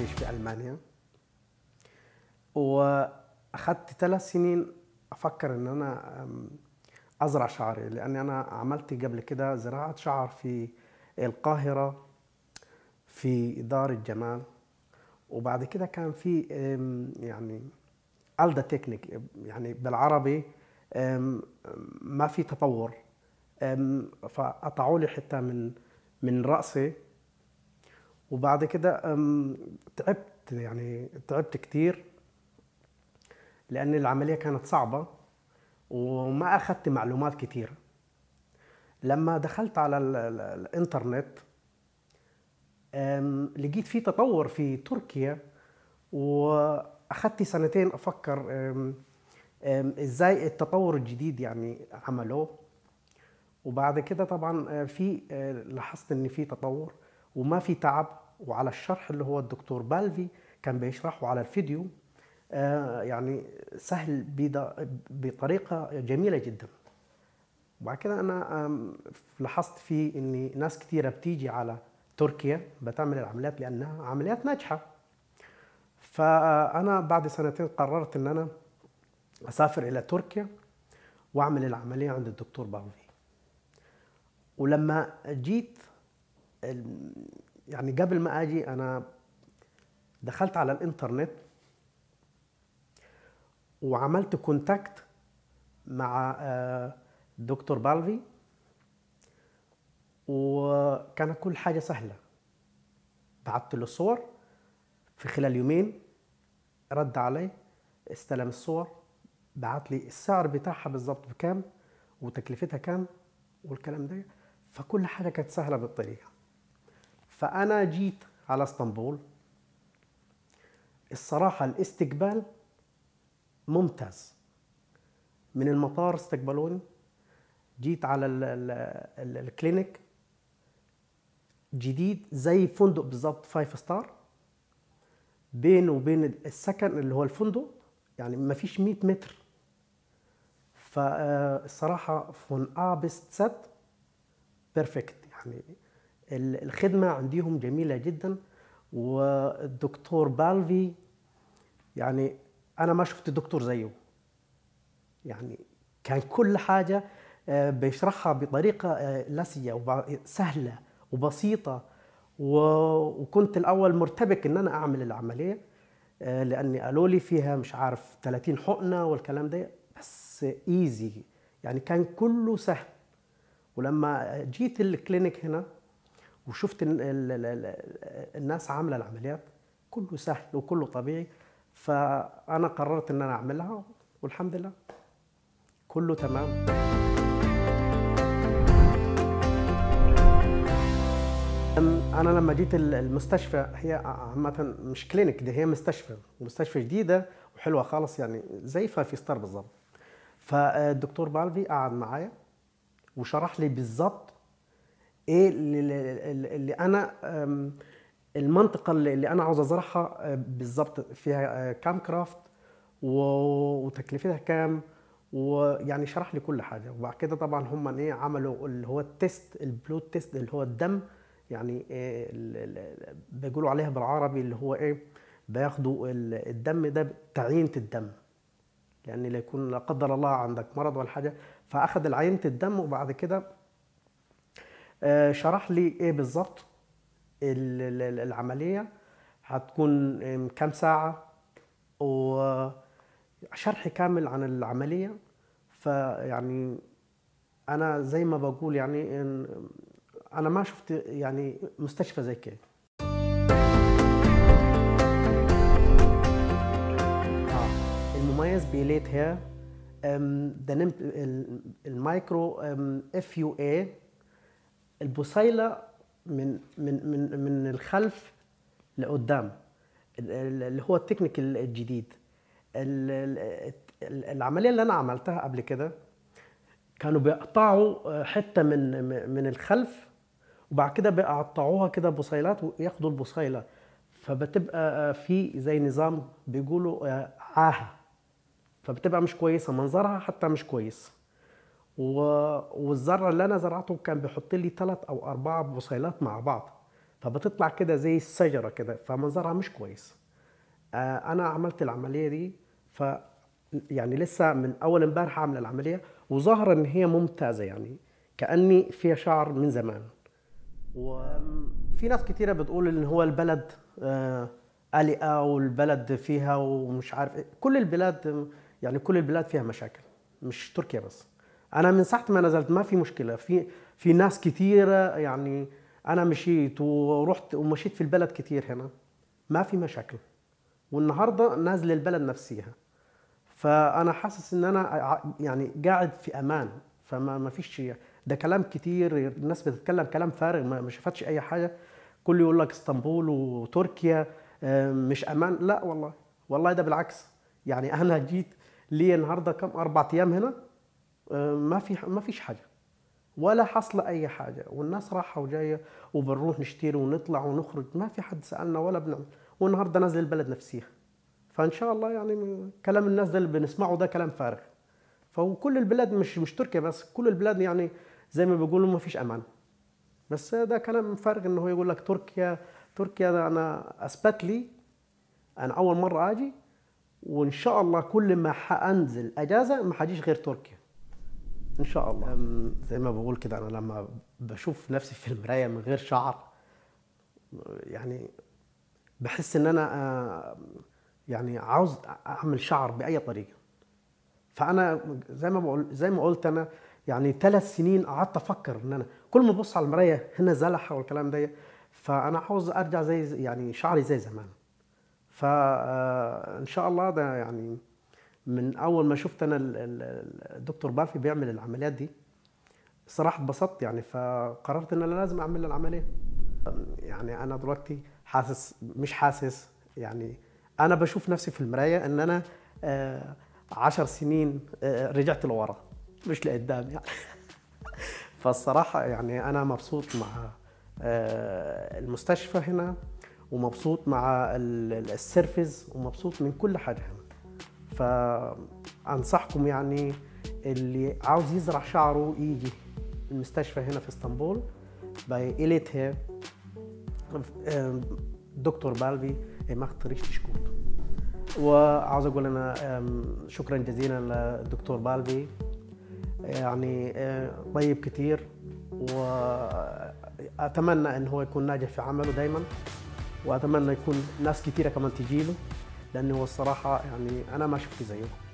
عايش في المانيا واخذت ثلاث سنين افكر ان انا أم، ازرع شعري لاني انا عملت قبل كده زراعه شعر في القاهره في دار الجمال وبعد كده كان في أم، يعني الدا تكنيك يعني بالعربي أم، ما في تطور أم، فقطعوا لي حته من من راسي وبعد كده أم، تعبت يعني تعبت كتير لأن العملية كانت صعبة وما أخذت معلومات كتيرة لما دخلت على ال- ال- الإنترنت أم، لقيت في تطور في تركيا وأخذت سنتين أفكر أم، أم، إزاي التطور الجديد يعني عملوه وبعد كده طبعا آه، في آه، لاحظت ان في تطور وما في تعب وعلى الشرح اللي هو الدكتور بالفي كان بيشرحه على الفيديو آه، يعني سهل بدا- بطريقه جميله جدا وبعد كده انا آم، لاحظت في ان ناس كثيره بتيجي على تركيا بتعمل العمليات لانها عمليات ناجحه فانا بعد سنتين قررت ان انا اسافر الى تركيا واعمل العمليه عند الدكتور بالفي ولما جيت ال- يعني قبل ما اجي انا دخلت على الانترنت وعملت كونتاكت مع آه، دكتور بالفي وكان كل حاجة سهلة بعت له الصور في خلال يومين رد علي استلم الصور بعت لي السعر بتاعها بالظبط بكام وتكلفتها كام والكلام ده فكل حاجة كانت سهلة بالطريقة فأنا جيت على اسطنبول الصراحة الاستقبال ممتاز من المطار استقبلوني جيت على ال ال ال الكلينيك جديد زي فندق بالظبط فايف ستار بينه وبين السكن اللي هو الفندق يعني ما فيش 100 متر فالصراحة فون ابست سات بيرفكت يعني ال- الخدمة عندهم جميلة جدا والدكتور بالفي يعني أنا ما شفت دكتور زيه يعني كان كل حاجة آه، بيشرحها بطريقة آه، لسية وسهلة وبسيطة و- وكنت الأول مرتبك إن أنا أعمل العملية آه، لأني قالوا لي فيها مش عارف 30 حقنة والكلام ده بس ايزي يعني كان كله سهل ولما جيت الكلينيك هنا وشفت ال- ال- ال- ال- الناس عامله العمليات كله سهل وكله طبيعي فانا قررت ان انا اعملها والحمد لله كله تمام أم- انا لما جيت ال- المستشفى هي عامه مش كلينيك دي هي مستشفى مستشفى جديده وحلوه خالص يعني زي فايف ستار بالظبط فالدكتور بالفي قعد معايا وشرح لي بالظبط ايه اللي, اللي اللي انا أم، المنطقه اللي اللي انا عاوز ازرعها أه، بالظبط فيها أه، كام كرافت و- وتكلفتها كام ويعني شرح لي كل حاجه وبعد كده طبعا هم ايه عملوا اللي هو التيست البلود تيست اللي هو الدم يعني إيه ال- ال- بيقولوا عليها بالعربي اللي هو ايه بياخدوا ال- الدم ده تعيينه الدم يعني لا يكون لا قدر الله عندك مرض ولا حاجه فاخذ عينه الدم وبعد كده آه، شرح لي ايه بالظبط ال- ال- ال- العمليه هتكون آم، كام ساعه وشرح كامل عن العمليه فيعني انا زي ما بقول يعني إن انا ما شفت يعني مستشفى زي كده آه. المميز بإليت هير ده نمت المايكرو اف يو اي البصيله من من من من الخلف لقدام ال- ال- اللي هو التكنيك الجديد ال- ال- ال- العمليه اللي انا عملتها قبل كده كانوا بيقطعوا حته من من الخلف وبعد كده بيقطعوها كده بصيلات وياخدوا البصيله فبتبقى في زي نظام بيقولوا عاهه فبتبقى مش كويسه منظرها حتى مش كويس و... والزرع اللي انا زرعته كان بيحط لي ثلاث او اربع بصيلات مع بعض فبتطلع كده زي الشجره كده فمنظرها مش كويس آه، انا عملت العمليه دي ف يعني لسه من اول امبارح عامل العمليه وظاهره ان هي ممتازه يعني كاني فيها شعر من زمان وفي ناس كتيره بتقول ان هو البلد آه، قلقه والبلد فيها ومش عارف إيه. كل البلاد يعني كل البلاد فيها مشاكل مش تركيا بس انا من ساعه ما نزلت ما في مشكله في في ناس كتيره يعني انا مشيت ورحت ومشيت في البلد كتير هنا ما في مشاكل والنهارده نازل البلد نفسها فانا حاسس ان انا ع- يعني قاعد في امان فما ما فيش شيء ده كلام كتير الناس بتتكلم كلام فارغ ما ما شافتش اي حاجه كل يقول لك اسطنبول وتركيا آه، مش امان لا والله والله ده بالعكس يعني انا جيت لي النهارده كم اربع ايام هنا آه، ما في ما فيش حاجه ولا حصل اي حاجه والناس رايحه وجايه وبنروح نشتري ونطلع ونخرج ما في حد سالنا ولا بنعمل والنهارده نازل البلد نفسها فان شاء الله يعني من كلام الناس ده اللي بنسمعه ده كلام فارغ فكل البلاد مش مش تركيا بس كل البلاد يعني زي ما بيقولوا ما فيش امان بس ده كلام فارغ انه هو يقول لك تركيا تركيا ده انا اثبت لي انا اول مره اجي وان شاء الله كل ما حانزل اجازه ما حجيش غير تركيا ان شاء الله أم، زي ما بقول كده انا لما بشوف نفسي في المرايه من غير شعر يعني بحس ان انا آه، يعني عاوز اعمل شعر باي طريقه فانا زي ما بقول زي ما قلت انا يعني ثلاث سنين قعدت افكر ان انا كل ما ابص على المرايه هنا زلحه والكلام ده فانا عاوز ارجع زي يعني شعري زي زمان فان شاء الله ده يعني من اول ما شفت انا ال- ال- الدكتور بارفي بيعمل العمليات دي صراحه اتبسطت يعني فقررت ان انا لازم اعمل العمليه يعني انا دلوقتي حاسس مش حاسس يعني انا بشوف نفسي في المرايه ان انا آه، عشر سنين آه، رجعت لورا مش لقدام يعني فالصراحه يعني انا مبسوط مع آه، المستشفى هنا ومبسوط مع ال- ال- السيرفيس ومبسوط من كل حاجه هنا فانصحكم يعني اللي عاوز يزرع شعره يجي المستشفى هنا في اسطنبول باي إليت هير دكتور بالبي ماخت ريشتي شكوت وعاوز اقول انا أم، شكرا جزيلا للدكتور بالبي يعني أه، طيب كتير واتمنى ان هو يكون ناجح في عمله دايما واتمنى يكون ناس كتيره كمان تجيله لانه هو الصراحه يعني انا ما شفت زيه